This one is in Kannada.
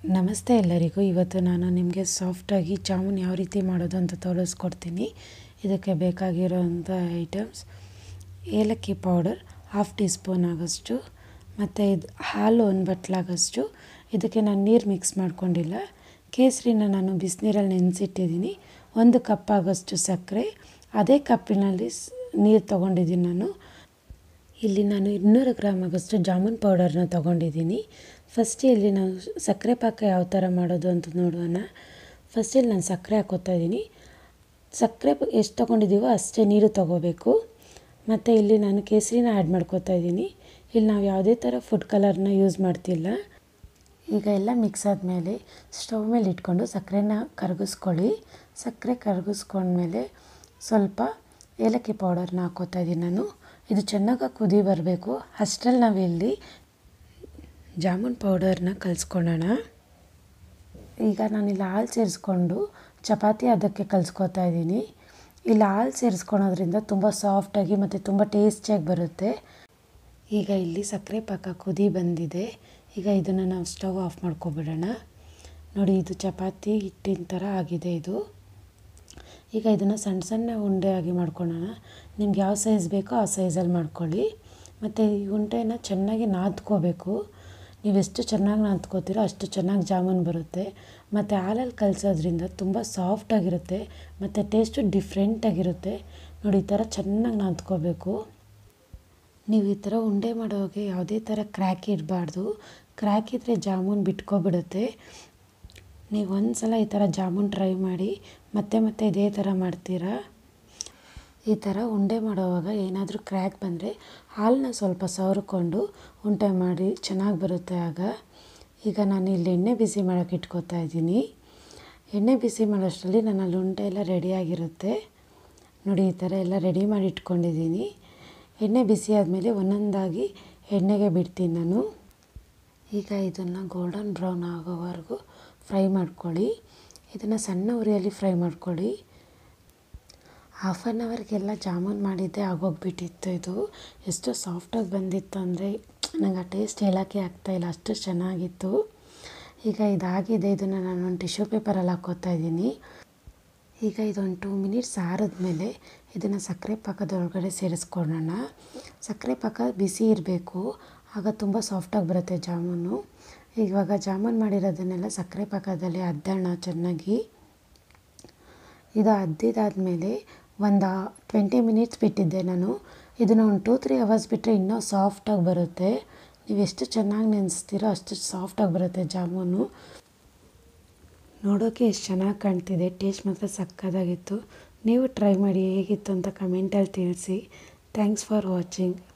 ನಮಸ್ತೆ ಎಲ್ಲರಿಗೂ ಇವತ್ತು ನಾನು ನಿಮಗೆ ಸಾಫ್ಟಾಗಿ ಜಾಮೂನ್ ಯಾವ ರೀತಿ ಮಾಡೋದು ಅಂತ ತೋರಿಸ್ಕೊಡ್ತೀನಿ ಇದಕ್ಕೆ ಬೇಕಾಗಿರೋಂಥ ಐಟಮ್ಸ್ ಏಲಕ್ಕಿ ಪೌಡರ್ ಹಾಫ್ ಟೀ ಸ್ಪೂನ್ ಆಗೋಷ್ಟು ಮತ್ತು ಇದು ಹಾಲು ಒಂದು ಬಟ್ಲಾಗಷ್ಟು ಇದಕ್ಕೆ ನಾನು ನೀರು ಮಿಕ್ಸ್ ಮಾಡ್ಕೊಂಡಿಲ್ಲ ಕೇಸರಿನ ನಾನು ಬಿಸಿನೀರಲ್ಲಿ ನೆನೆಸಿಟ್ಟಿದ್ದೀನಿ ಒಂದು ಕಪ್ ಆಗೋಷ್ಟು ಸಕ್ಕರೆ ಅದೇ ಕಪ್ಪಿನಲ್ಲಿ ಸ್ ನೀರು ತೊಗೊಂಡಿದ್ದೀನಿ ನಾನು ಇಲ್ಲಿ ನಾನು ಇನ್ನೂರು ಗ್ರಾಮ್ ಆಗೋಷ್ಟು ಜಾಮೂನ್ ಪೌಡರ್ನ ತೊಗೊಂಡಿದ್ದೀನಿ ಫಸ್ಟ್ ಇಲ್ಲಿ ನಾವು ಸಕ್ಕರೆ ಪಾಕ ಯಾವ ಥರ ಮಾಡೋದು ಅಂತ ನೋಡೋಣ ಫಸ್ಟ್ ಇಲ್ಲಿ ನಾನು ಸಕ್ಕರೆ ಹಾಕೋತಾ ಇದ್ದೀನಿ ಸಕ್ಕರೆ ಎಷ್ಟು ತೊಗೊಂಡಿದ್ದೀವೋ ಅಷ್ಟೇ ನೀರು ತೊಗೋಬೇಕು ಮತ್ತು ಇಲ್ಲಿ ನಾನು ಕೇಸರಿನ ಆ್ಯಡ್ ಮಾಡ್ಕೋತಾ ಇದ್ದೀನಿ ಇಲ್ಲಿ ನಾವು ಯಾವುದೇ ಥರ ಫುಡ್ ಕಲರ್ನ ಯೂಸ್ ಮಾಡ್ತಿಲ್ಲ ಈಗ ಎಲ್ಲ ಮಿಕ್ಸ್ ಆದಮೇಲೆ ಸ್ಟವ್ ಮೇಲೆ ಇಟ್ಕೊಂಡು ಸಕ್ಕರೆನ ಕರಗಿಸ್ಕೊಳ್ಳಿ ಸಕ್ಕರೆ ಕರಗಿಸ್ಕೊಂಡ್ಮೇಲೆ ಸ್ವಲ್ಪ ಏಲಕ್ಕಿ ಪೌಡರ್ನ ಹಾಕೋತಾ ಇದ್ದೀನಿ ನಾನು ಇದು ಚೆನ್ನಾಗಿ ಕುದಿ ಬರಬೇಕು ಅಷ್ಟರಲ್ಲಿ ನಾವಿಲ್ಲಿ ಜಾಮೂನ್ ಪೌಡರ್ನ ಕಲಿಸ್ಕೊಳ್ಳೋಣ ಈಗ ನಾನಿಲ್ಲಿ ಹಾಲು ಸೇರಿಸ್ಕೊಂಡು ಚಪಾತಿ ಅದಕ್ಕೆ ಕಲಿಸ್ಕೊತಾ ಇದ್ದೀನಿ ಇಲ್ಲಿ ಹಾಲು ಸೇರಿಸ್ಕೊಳೋದ್ರಿಂದ ತುಂಬ ಸಾಫ್ಟಾಗಿ ಮತ್ತು ತುಂಬ ಟೇಸ್ಟಿಯಾಗಿ ಬರುತ್ತೆ ಈಗ ಇಲ್ಲಿ ಸಕ್ಕರೆ ಪಾಕ ಕುದಿ ಬಂದಿದೆ ಈಗ ಇದನ್ನು ನಾವು ಸ್ಟವ್ ಆಫ್ ಮಾಡ್ಕೊಬಿಡೋಣ ನೋಡಿ ಇದು ಚಪಾತಿ ಹಿಟ್ಟಿನ ಥರ ಆಗಿದೆ ಇದು ಈಗ ಇದನ್ನು ಸಣ್ಣ ಸಣ್ಣ ಉಂಡೆ ಆಗಿ ಮಾಡ್ಕೊಳ್ಳೋಣ ನಿಮ್ಗೆ ಯಾವ ಸೈಜ್ ಬೇಕೋ ಆ ಸೈಜಲ್ಲಿ ಮಾಡ್ಕೊಳ್ಳಿ ಮತ್ತು ಈ ಉಂಡೆನ ಚೆನ್ನಾಗಿ ನಾದ್ಕೋಬೇಕು ನೀವು ಎಷ್ಟು ಚೆನ್ನಾಗಿ ನಾದ್ಕೋತೀರೋ ಅಷ್ಟು ಚೆನ್ನಾಗಿ ಜಾಮೂನ್ ಬರುತ್ತೆ ಮತ್ತು ಹಾಲಲ್ಲಿ ಕಲಸೋದ್ರಿಂದ ತುಂಬ ಸಾಫ್ಟಾಗಿರುತ್ತೆ ಮತ್ತು ಟೇಸ್ಟು ಡಿಫ್ರೆಂಟಾಗಿರುತ್ತೆ ನೋಡಿ ಈ ಥರ ಚೆನ್ನಾಗಿ ನಾದ್ಕೋಬೇಕು ನೀವು ಈ ಥರ ಉಂಡೆ ಮಾಡೋಗೆ ಯಾವುದೇ ಥರ ಕ್ರ್ಯಾಕ್ ಇರಬಾರ್ದು ಕ್ರ್ಯಾಕ್ ಇದ್ದರೆ ಜಾಮೂನ್ ಬಿಟ್ಕೊಬಿಡುತ್ತೆ ನೀವು ಒಂದು ಸಲ ಈ ಥರ ಜಾಮೂನ್ ಟ್ರೈ ಮಾಡಿ ಮತ್ತೆ ಮತ್ತೆ ಇದೇ ಥರ ಮಾಡ್ತೀರಾ ಈ ಥರ ಉಂಡೆ ಮಾಡುವಾಗ ಏನಾದರೂ ಕ್ರ್ಯಾಕ್ ಬಂದರೆ ಹಾಲನ್ನ ಸ್ವಲ್ಪ ಸವರ್ಕೊಂಡು ಉಂಡೆ ಮಾಡಿ ಚೆನ್ನಾಗಿ ಬರುತ್ತೆ ಆಗ ಈಗ ನಾನು ಇಲ್ಲಿ ಎಣ್ಣೆ ಬಿಸಿ ಮಾಡೋಕ್ಕೆ ಇಟ್ಕೋತಾ ಇದ್ದೀನಿ ಎಣ್ಣೆ ಬಿಸಿ ಮಾಡೋಷ್ಟರಲ್ಲಿ ನನ್ನಲ್ಲಿ ಉಂಡೆ ಎಲ್ಲ ರೆಡಿಯಾಗಿರುತ್ತೆ ನೋಡಿ ಈ ಥರ ಎಲ್ಲ ರೆಡಿ ಮಾಡಿ ಇಟ್ಕೊಂಡಿದ್ದೀನಿ ಎಣ್ಣೆ ಬಿಸಿ ಆದಮೇಲೆ ಒಂದೊಂದಾಗಿ ಎಣ್ಣೆಗೆ ಬಿಡ್ತೀನಿ ನಾನು ಈಗ ಇದನ್ನು ಗೋಲ್ಡನ್ ಬ್ರೌನ್ ಆಗೋವರೆಗೂ ಫ್ರೈ ಮಾಡ್ಕೊಳ್ಳಿ ಇದನ್ನು ಸಣ್ಣ ಉರಿಯಲ್ಲಿ ಫ್ರೈ ಮಾಡ್ಕೊಳ್ಳಿ ಹಾಫ್ ಆನ್ ಅವರ್ಗೆಲ್ಲ ಜಾಮೂನ್ ಮಾಡಿದ್ದೆ ಆಗೋಗ್ಬಿಟ್ಟಿತ್ತು ಇದು ಎಷ್ಟು ಸಾಫ್ಟಾಗಿ ಬಂದಿತ್ತು ಅಂದರೆ ನಂಗೆ ಆ ಟೇಸ್ಟ್ ಹೇಳೋಕ್ಕೆ ಆಗ್ತಾಯಿಲ್ಲ ಅಷ್ಟು ಚೆನ್ನಾಗಿತ್ತು ಈಗ ಇದಾಗಿದೆ ಇದನ್ನು ನಾನು ಒಂದು ಟಿಶ್ಯೂ ಪೇಪರಲ್ಲಿ ಹಾಕ್ಕೋತಾ ಇದ್ದೀನಿ ಈಗ ಇದೊಂದು ಟೂ ಮಿನಿಟ್ಸ್ ಆರಿದ್ಮೇಲೆ ಇದನ್ನು ಸಕ್ಕರೆ ಪಾಕದೊಳಗಡೆ ಸೇರಿಸ್ಕೊಳ್ಳೋಣ ಸಕ್ಕರೆ ಪಾಕ ಬಿಸಿ ಇರಬೇಕು ಆಗ ತುಂಬ ಸಾಫ್ಟಾಗಿ ಬರುತ್ತೆ ಜಾಮೂನು ಇವಾಗ ಜಾಮೂನ್ ಮಾಡಿರೋದನ್ನೆಲ್ಲ ಸಕ್ಕರೆ ಪಾಕದಲ್ಲಿ ಅದ್ದೋಣ ಚೆನ್ನಾಗಿ ಇದು ಅದ್ದಿದಾದಮೇಲೆ ಒಂದು ಟ್ವೆಂಟಿ ಮಿನಿಟ್ಸ್ ಬಿಟ್ಟಿದ್ದೆ ನಾನು ಇದನ್ನು ಒಂದು ಟೂ ತ್ರೀ ಅವರ್ಸ್ ಬಿಟ್ಟರೆ ಇನ್ನೂ ಸಾಫ್ಟಾಗಿ ಬರುತ್ತೆ ನೀವು ಎಷ್ಟು ಚೆನ್ನಾಗಿ ನೆನೆಸ್ತೀರೋ ಅಷ್ಟು ಸಾಫ್ಟಾಗಿ ಬರುತ್ತೆ ಜಾಮೂನು ನೋಡೋಕ್ಕೆ ಎಷ್ಟು ಚೆನ್ನಾಗಿ ಕಾಣ್ತಿದೆ ಟೇಸ್ಟ್ ಮಾತ್ರ ಸಕ್ಕತ್ತಾಗಿತ್ತು ನೀವು ಟ್ರೈ ಮಾಡಿ ಹೇಗಿತ್ತು ಅಂತ ಕಮೆಂಟಲ್ಲಿ ತಿಳಿಸಿ ಥ್ಯಾಂಕ್ಸ್ ಫಾರ್ ವಾಚಿಂಗ್